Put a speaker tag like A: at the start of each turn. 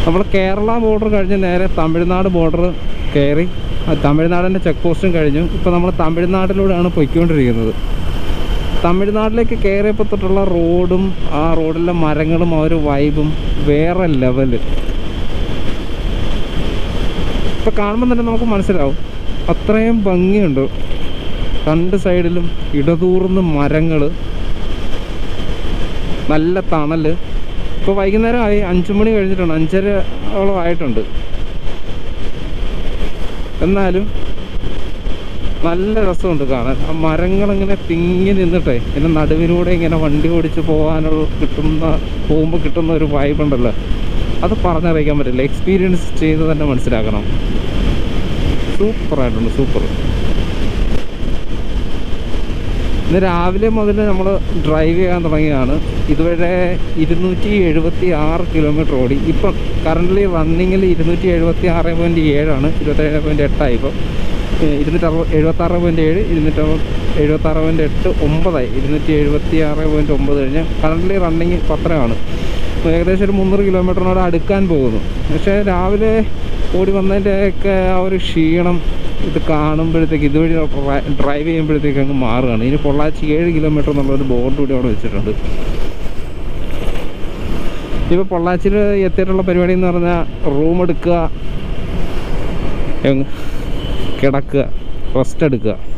A: നമ്മൾ കേരള ബോർഡർ കഴിഞ്ഞ് നേരെ തമിഴ്നാട് ബോർഡർ കയറി ആ തമിഴ്നാടിൻ്റെ ചെക്ക് പോസ്റ്റും കഴിഞ്ഞു ഇപ്പോൾ നമ്മൾ തമിഴ്നാട്ടിലൂടെയാണ് പൊയ്ക്കൊണ്ടിരിക്കുന്നത് തമിഴ്നാട്ടിലേക്ക് കയറിയപ്പോൾ തൊട്ടുള്ള റോഡും ആ റോഡിലെ മരങ്ങളും ആ ഒരു വൈബും വേറെ ലെവല് ഇപ്പം കാണുമ്പോൾ തന്നെ നമുക്ക് മനസ്സിലാവും അത്രയും ഭംഗിയുണ്ട് രണ്ട് സൈഡിലും ഇടതൂർന്ന് മരങ്ങൾ നല്ല തണല് ഇപ്പോൾ വൈകുന്നേരം ആയി അഞ്ചു മണി കഴിഞ്ഞിട്ടുണ്ട് അഞ്ചരയോളം ആയിട്ടുണ്ട് എന്നാലും നല്ല രസമുണ്ട് കാണാൻ ആ മരങ്ങളിങ്ങനെ തിങ്ങി നിന്നിട്ടേ പിന്നെ നടുവിലൂടെ ഇങ്ങനെ വണ്ടി ഓടിച്ച് പോകാനുള്ള കിട്ടുന്ന പോകുമ്പോൾ കിട്ടുന്ന ഒരു വൈബ് ഉണ്ടല്ലോ അത് പറഞ്ഞറിയിക്കാൻ പറ്റില്ല എക്സ്പീരിയൻസ് ചെയ്ത് തന്നെ മനസ്സിലാക്കണം സൂപ്പറായിട്ടുണ്ട് സൂപ്പർ ഇന്ന് രാവിലെ മുതൽ നമ്മൾ ഡ്രൈവ് ചെയ്യാൻ തുടങ്ങിയതാണ് ഇതുവരെ ഇരുന്നൂറ്റി എഴുപത്തി ആറ് കിലോമീറ്റർ ഓടി ഇപ്പം കറൻ്റ് റണ്ണിങ്ങിൽ ഇരുന്നൂറ്റി എഴുപത്തി ആറ് പോയിൻറ്റ് ഏഴാണ് ഇരുപത്തേഴ് പോയിൻറ്റ് എട്ടായി ഇപ്പം ഇരുന്നൂറ്റി അറുപത് എഴുപത്തി ആറ് പോയിൻറ്റ് ഏഴ് ഇരുന്നൂറ്റി എഴുപത്തി ആറ് പോയിൻറ്റ് എട്ട് ഒമ്പതായി ഇരുന്നൂറ്റി എഴുപത്തി ആറ് പോയിൻറ്റ് ഒമ്പത് കഴിഞ്ഞ് കറൻ്റ് റണ്ണിങ് പത്രമാണ് അപ്പോൾ ഏകദേശം ഒരു മുന്നൂറ് കിലോമീറ്ററിനോട് അടുക്കാൻ പോകുന്നു പക്ഷേ രാവിലെ ഓടി വന്നതിൻ്റെയൊക്കെ ആ ഒരു ക്ഷീണം ഇത് കാണുമ്പോഴത്തേക്ക് ഇതുവഴി ഡ്രൈവ് ചെയ്യുമ്പോഴത്തേക്ക് അങ്ങ് മാറുകയാണ് ഇനി പൊള്ളാച്ചി ഏഴ് കിലോമീറ്റർ എന്നുള്ളൊരു ബോർഡ് കൂടി അവിടെ വെച്ചിട്ടുണ്ട് ഇപ്പോൾ പൊള്ളാച്ചിയിൽ എത്തിയിട്ടുള്ള പരിപാടി എന്ന് പറഞ്ഞാൽ റൂം എടുക്കുക എങ് കിടക്കുക റെസ്റ്റ് എടുക്കുക